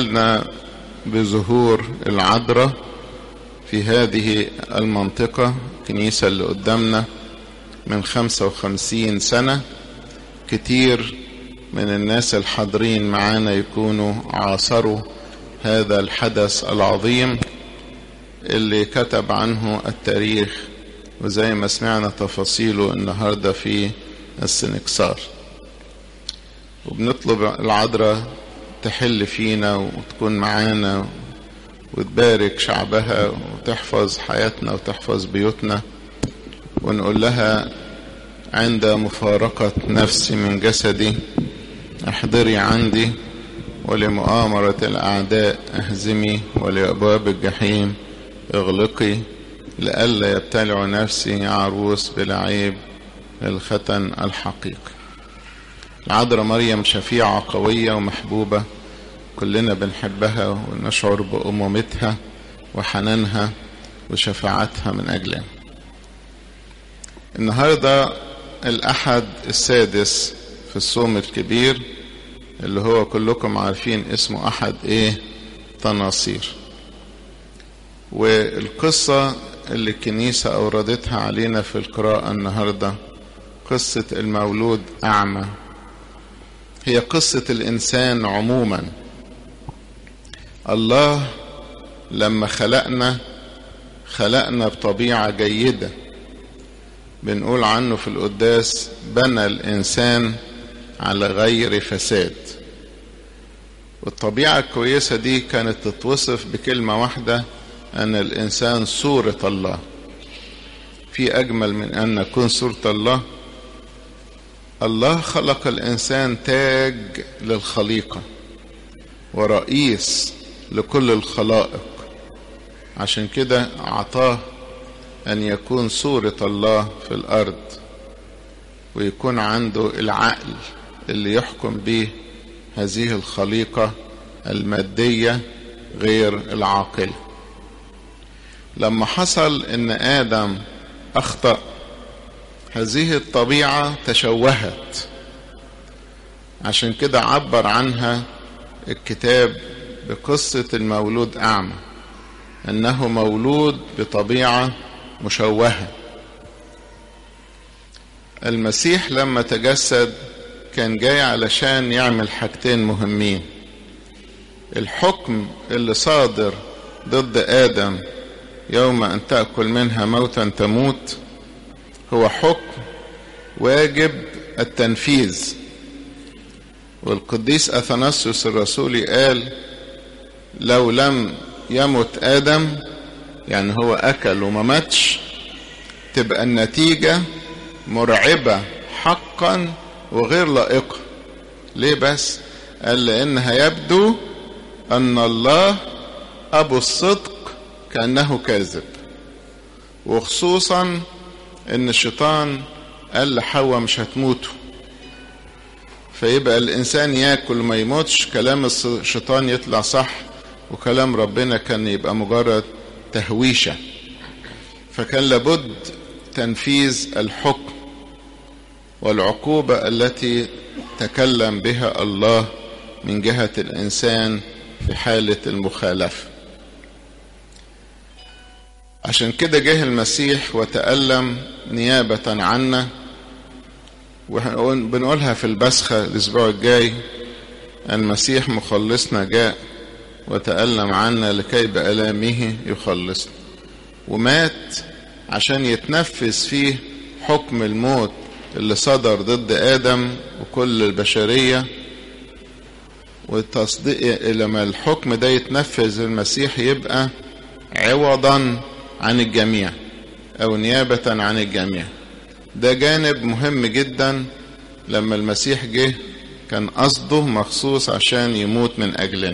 احتفلنا بظهور العذراء في هذه المنطقة الكنيسة اللي قدامنا من خمسة وخمسين سنة كتير من الناس الحاضرين معانا يكونوا عاصروا هذا الحدث العظيم اللي كتب عنه التاريخ وزي ما سمعنا تفاصيله النهاردة في السنكسار وبنطلب العذراء تحل فينا وتكون معانا وتبارك شعبها وتحفظ حياتنا وتحفظ بيوتنا ونقول لها عند مفارقة نفسي من جسدي احضري عندي ولمؤامرة الأعداء اهزمي ولأبواب الجحيم اغلقي لئلا يبتلع نفسي عروس بلا عيب الختن الحقيقي العذراء مريم شفيعة قوية ومحبوبة كلنا بنحبها ونشعر بأمومتها وحنانها وشفاعتها من أجلنا النهاردة الأحد السادس في الصوم الكبير اللي هو كلكم عارفين اسمه أحد إيه تناصير والقصة اللي الكنيسة أوردتها علينا في القراءة النهاردة قصة المولود أعمى هي قصة الإنسان عموما الله لما خلقنا خلقنا بطبيعة جيدة بنقول عنه في القداس بنى الإنسان على غير فساد والطبيعة الكويسة دي كانت تتوصف بكلمة واحدة أن الإنسان صورة الله في أجمل من أن نكون صورة الله الله خلق الإنسان تاج للخليقة ورئيس لكل الخلائق عشان كده أعطاه أن يكون صورة الله في الأرض ويكون عنده العقل اللي يحكم به هذه الخليقة المادية غير العاقلة لما حصل ان ادم اخطأ هذه الطبيعة تشوهت عشان كده عبر عنها الكتاب بقصة المولود اعمى انه مولود بطبيعة مشوهة المسيح لما تجسد كان جاي علشان يعمل حاجتين مهمين الحكم اللي صادر ضد ادم يوم ان تاكل منها موتا تموت هو حكم واجب التنفيذ والقديس اثناسيوس الرسولي قال لو لم يمت ادم يعني هو اكل وما ماتش تبقى النتيجه مرعبه حقا وغير لائقه ليه بس قال لانها يبدو ان الله ابو الصدق كأنه كاذب وخصوصا ان الشيطان قال لحواء مش هتموتوا فيبقى الانسان ياكل ما يموتش كلام الشيطان يطلع صح وكلام ربنا كان يبقى مجرد تهويشة فكان لابد تنفيذ الحكم والعقوبة التي تكلم بها الله من جهة الإنسان في حالة المخالفة عشان كده جه المسيح وتألم نيابة عنا وبنقولها في البسخة الأسبوع الجاي المسيح مخلصنا جاء وتألم عنا لكي بألامه يخلصنا ومات عشان يتنفذ فيه حكم الموت اللي صدر ضد آدم وكل البشرية والتصديق لما الحكم ده يتنفذ المسيح يبقى عوضا عن الجميع او نيابة عن الجميع ده جانب مهم جدا لما المسيح جه كان قصده مخصوص عشان يموت من اجلنا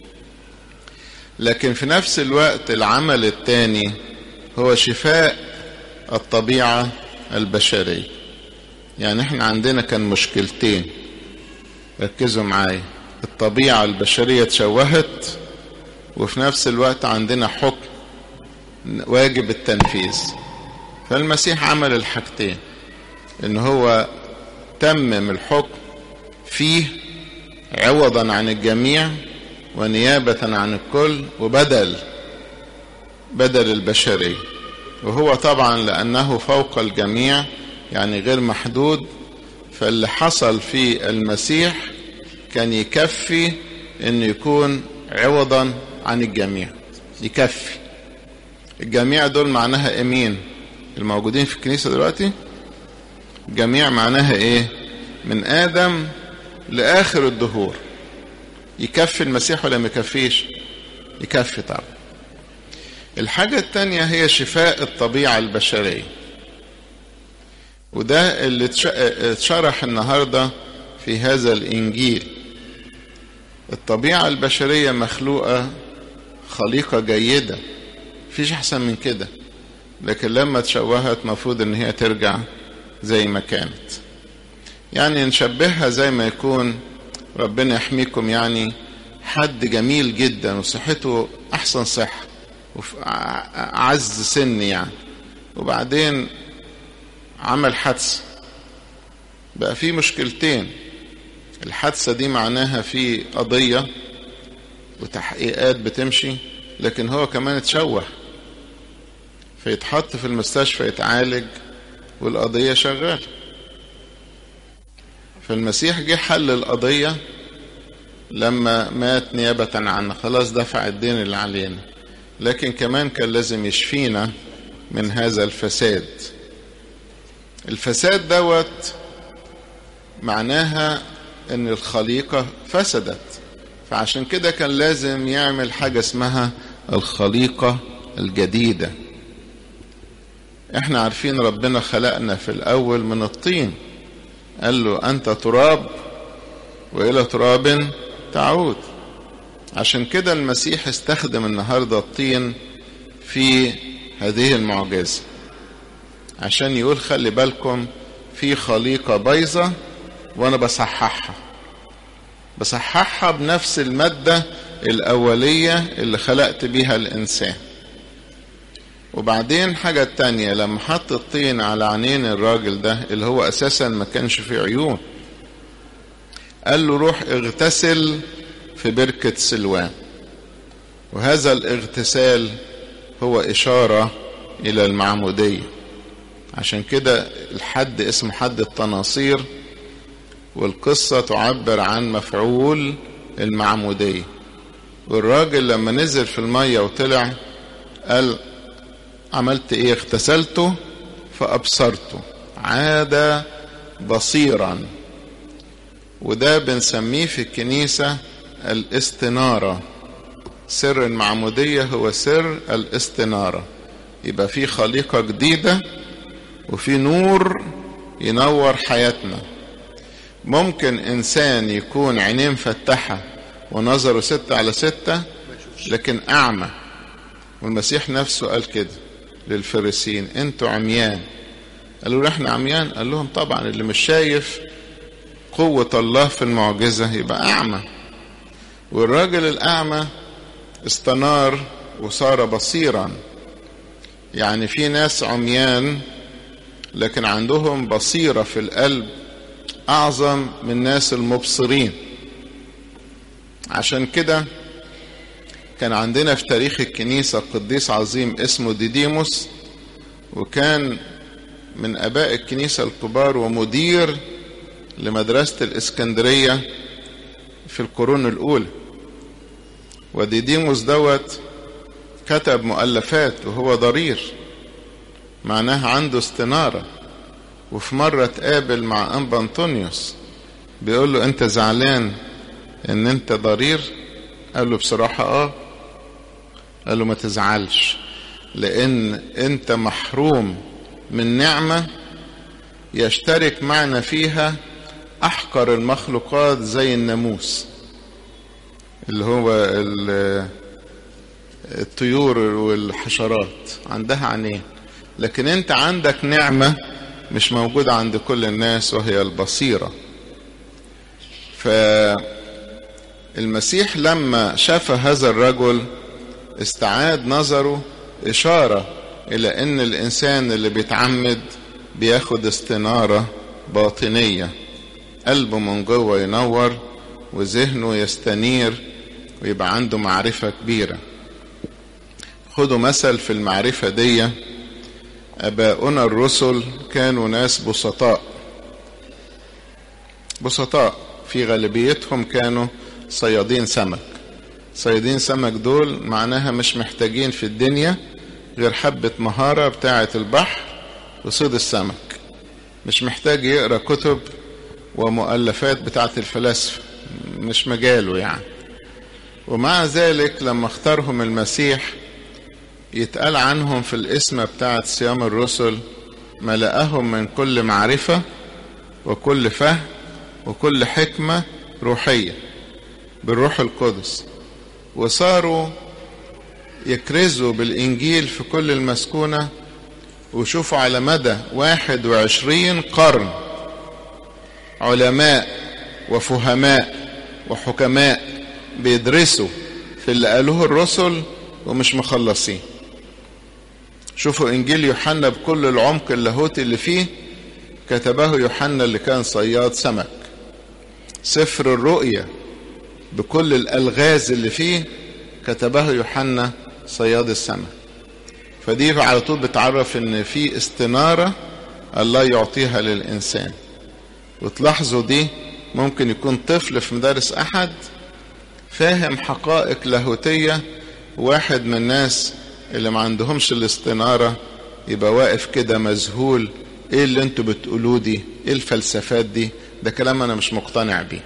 لكن في نفس الوقت العمل الثاني هو شفاء الطبيعة البشرية يعني احنا عندنا كان مشكلتين ركزوا معايا الطبيعة البشرية تشوهت وفي نفس الوقت عندنا حكم واجب التنفيذ فالمسيح عمل الحاجتين ان هو تمم الحكم فيه عوضا عن الجميع ونيابة عن الكل وبدل بدل البشرية وهو طبعا لأنه فوق الجميع يعني غير محدود فاللي حصل في المسيح كان يكفي انه يكون عوضا عن الجميع يكفي الجميع دول معناها امين الموجودين في الكنيسة دلوقتي جميع معناها ايه من ادم لاخر الدهور يكفي المسيح ولا ما يكفيش يكفي طبعا الحاجة التانية هي شفاء الطبيعة البشرية وده اللي اتشرح النهاردة في هذا الإنجيل الطبيعة البشرية مخلوقة خليقة جيدة فيش أحسن من كده لكن لما تشوهت مفروض إن هي ترجع زي ما كانت يعني نشبهها زي ما يكون ربنا يحميكم يعني حد جميل جدا وصحته أحسن صحة وفي أعز سن يعني وبعدين عمل حادثة بقى في مشكلتين الحادثة دي معناها في قضية وتحقيقات بتمشي لكن هو كمان اتشوه فيتحط في المستشفى يتعالج والقضية شغالة فالمسيح جه حل القضية لما مات نيابة عنه خلاص دفع الدين اللي علينا لكن كمان كان لازم يشفينا من هذا الفساد الفساد دوت معناها ان الخليقة فسدت فعشان كده كان لازم يعمل حاجة اسمها الخليقة الجديدة احنا عارفين ربنا خلقنا في الاول من الطين قال له انت تراب والى تراب تعود عشان كده المسيح استخدم النهاردة الطين في هذه المعجزة عشان يقول خلي بالكم في خليقة بايظة وانا بصححها بصححها بنفس المادة الأولية اللي خلقت بيها الإنسان وبعدين حاجة تانية لما حط الطين على عينين الراجل ده اللي هو أساسا ما كانش فيه عيون قال له روح اغتسل في بركة سلوان وهذا الاغتسال هو إشارة إلى المعمودية عشان كده الحد اسمه حد التناصير والقصة تعبر عن مفعول المعمودية والراجل لما نزل في المية وطلع قال عملت ايه اغتسلته فأبصرته عاد بصيرا وده بنسميه في الكنيسة الاستنارة سر المعمودية هو سر الاستنارة يبقى في خليقة جديدة وفي نور ينور حياتنا ممكن إنسان يكون عينيه مفتحة ونظره ستة على ستة لكن أعمى والمسيح نفسه قال كده للفريسين انتوا عميان قالوا له احنا عميان قال لهم طبعا اللي مش شايف قوة الله في المعجزة يبقى أعمى والراجل الأعمى استنار وصار بصيرا يعني في ناس عميان لكن عندهم بصيرة في القلب أعظم من الناس المبصرين عشان كده كان عندنا في تاريخ الكنيسة قديس عظيم اسمه ديديموس وكان من أباء الكنيسة الكبار ومدير لمدرسة الإسكندرية في القرون الأولى وديديموس دوت كتب مؤلفات وهو ضرير معناها عنده استنارة وفي مرة تقابل مع أنبا أنطونيوس بيقول له أنت زعلان إن أنت ضرير قال له بصراحة آه قال له ما تزعلش لأن أنت محروم من نعمة يشترك معنا فيها أحقر المخلوقات زي الناموس اللي هو الطيور والحشرات عندها عينين لكن انت عندك نعمة مش موجودة عند كل الناس وهي البصيرة فالمسيح لما شاف هذا الرجل استعاد نظره إشارة إلى أن الإنسان اللي بيتعمد بياخد استنارة باطنية قلبه من جوه ينور وذهنه يستنير ويبقى عنده معرفة كبيرة خدوا مثل في المعرفة دي أباؤنا الرسل كانوا ناس بسطاء بسطاء في غالبيتهم كانوا صيادين سمك صيادين سمك دول معناها مش محتاجين في الدنيا غير حبة مهارة بتاعة البحر وصيد السمك مش محتاج يقرأ كتب ومؤلفات بتاعة الفلاسفة مش مجاله يعني ومع ذلك لما اختارهم المسيح يتقال عنهم في الاسم بتاعة صيام الرسل ملأهم من كل معرفة وكل فهم وكل حكمة روحية بالروح القدس وصاروا يكرزوا بالإنجيل في كل المسكونة وشوفوا على مدى واحد وعشرين قرن علماء وفهماء وحكماء بيدرسوا في اللي قالوه الرسل ومش مخلصين شوفوا انجيل يوحنا بكل العمق اللاهوتي اللي فيه كتبه يوحنا اللي كان صياد سمك سفر الرؤيا بكل الالغاز اللي فيه كتبه يوحنا صياد السمك فدي على طول بتعرف ان في استنارة الله يعطيها للانسان وتلاحظوا دي ممكن يكون طفل في مدارس احد فاهم حقائق لاهوتية واحد من الناس اللي ما عندهمش الاستنارة يبقى واقف كده مذهول ايه اللي انتوا بتقولوه دي ايه الفلسفات دي ده كلام انا مش مقتنع بيه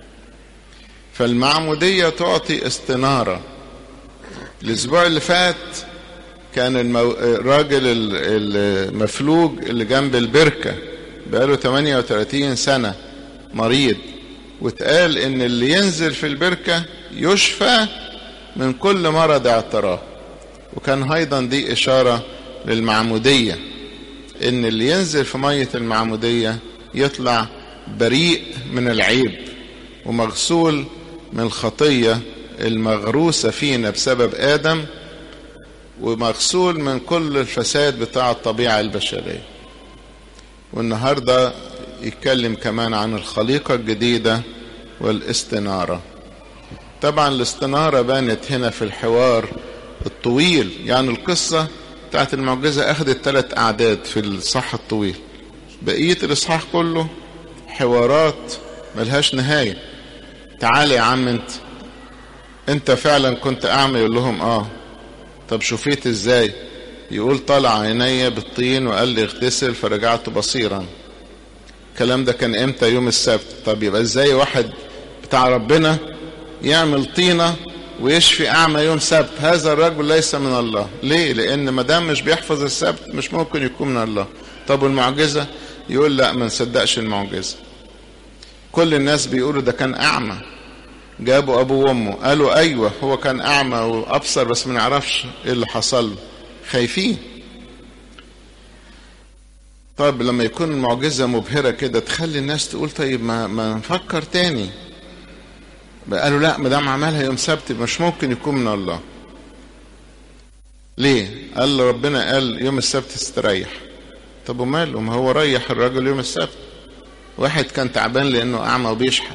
فالمعمودية تعطي استنارة الاسبوع اللي فات كان المو... الراجل المفلوج اللي جنب البركة بقاله 38 سنة مريض واتقال ان اللي ينزل في البركة يشفى من كل مرض اعتراه وكان ايضا دي اشارة للمعمودية ان اللي ينزل في مية المعمودية يطلع بريء من العيب ومغسول من الخطية المغروسة فينا بسبب آدم ومغسول من كل الفساد بتاع الطبيعة البشرية والنهاردة يتكلم كمان عن الخليقة الجديدة والاستنارة طبعا الاستنارة بانت هنا في الحوار الطويل يعني القصة بتاعت المعجزة أخذت ثلاث أعداد في الصح الطويل بقية الإصحاح كله حوارات ملهاش نهاية تعالى يا عم انت انت فعلا كنت أعمى يقول لهم اه طب شفيت ازاي يقول طلع عيني بالطين وقال لي اغتسل فرجعت بصيرا الكلام ده كان امتى يوم السبت طب يبقى ازاي واحد بتاع ربنا يعمل طينة ويشفي أعمى يوم سبت هذا الرجل ليس من الله ليه لأن ما دام مش بيحفظ السبت مش ممكن يكون من الله طب والمعجزة يقول لا ما نصدقش المعجزة كل الناس بيقولوا ده كان أعمى جابوا أبوه وأمه قالوا أيوة هو كان أعمى وأبصر بس ما نعرفش إيه اللي حصل له خايفين طيب لما يكون المعجزة مبهرة كده تخلي الناس تقول طيب ما, ما نفكر تاني قالوا لا ما دام عملها يوم سبت مش ممكن يكون من الله ليه قال ربنا قال يوم السبت استريح طب وماله ما هو ريح الراجل يوم السبت واحد كان تعبان لانه اعمى وبيشحت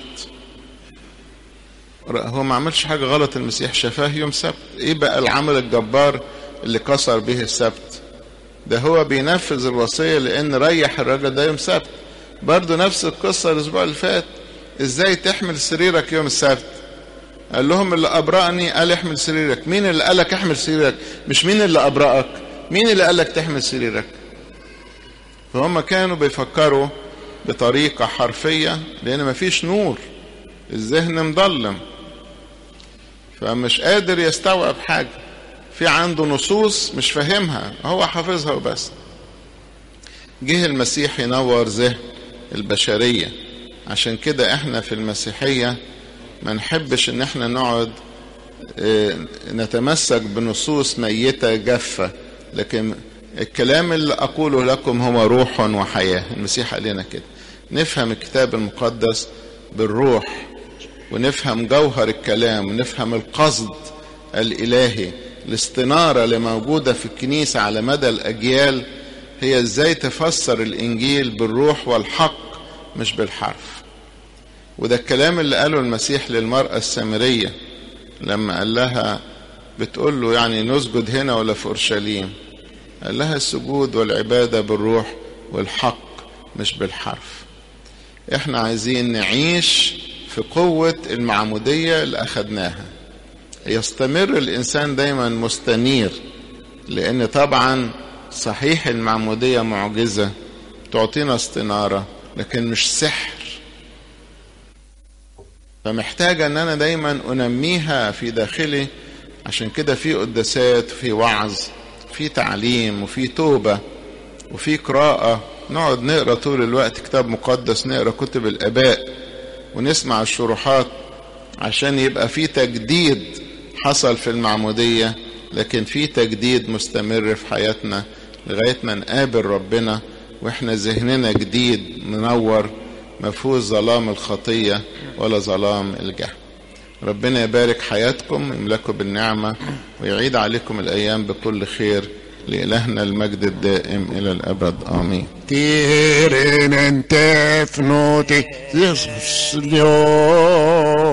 هو ما عملش حاجة غلط المسيح شفاه يوم سبت ايه بقى العمل الجبار اللي كسر به السبت ده هو بينفذ الوصية لان ريح الراجل ده يوم سبت برضه نفس القصة الاسبوع اللي فات ازاي تحمل سريرك يوم السبت قال لهم اللي ابرأني قال احمل سريرك مين اللي قالك احمل سريرك مش مين اللي ابرأك مين اللي قالك تحمل سريرك فهم كانوا بيفكروا بطريقة حرفية لان مفيش نور الذهن مضلم فمش قادر يستوعب حاجة في عنده نصوص مش فاهمها هو حافظها وبس جه المسيح ينور ذهن البشريه عشان كده احنا في المسيحية ما نحبش ان احنا نقعد اه نتمسك بنصوص ميتة جافة لكن الكلام اللي اقوله لكم هو روح وحياة المسيح قال لنا كده نفهم الكتاب المقدس بالروح ونفهم جوهر الكلام ونفهم القصد الالهي الاستنارة اللي موجودة في الكنيسة على مدى الاجيال هي ازاي تفسر الانجيل بالروح والحق مش بالحرف وده الكلام اللي قاله المسيح للمرأة السامرية لما قال لها بتقول له يعني نسجد هنا ولا في اورشليم قال لها السجود والعباده بالروح والحق مش بالحرف احنا عايزين نعيش في قوه المعموديه اللي اخدناها يستمر الانسان دايما مستنير لان طبعا صحيح المعموديه معجزه تعطينا استناره لكن مش سحر فمحتاجة ان انا دايما انميها في داخلي عشان كده في قداسات وفي وعظ في تعليم وفي توبة وفي قراءة نقعد نقرا طول الوقت كتاب مقدس نقرا كتب الاباء ونسمع الشروحات عشان يبقى في تجديد حصل في المعمودية لكن في تجديد مستمر في حياتنا لغاية ما نقابل ربنا واحنا ذهننا جديد منور مفهوش ظلام الخطية ولا ظلام الجهل ربنا يبارك حياتكم يملكوا بالنعمة ويعيد عليكم الأيام بكل خير لإلهنا المجد الدائم إلى الأبد آمين Tiren en tefnoti, Jesus,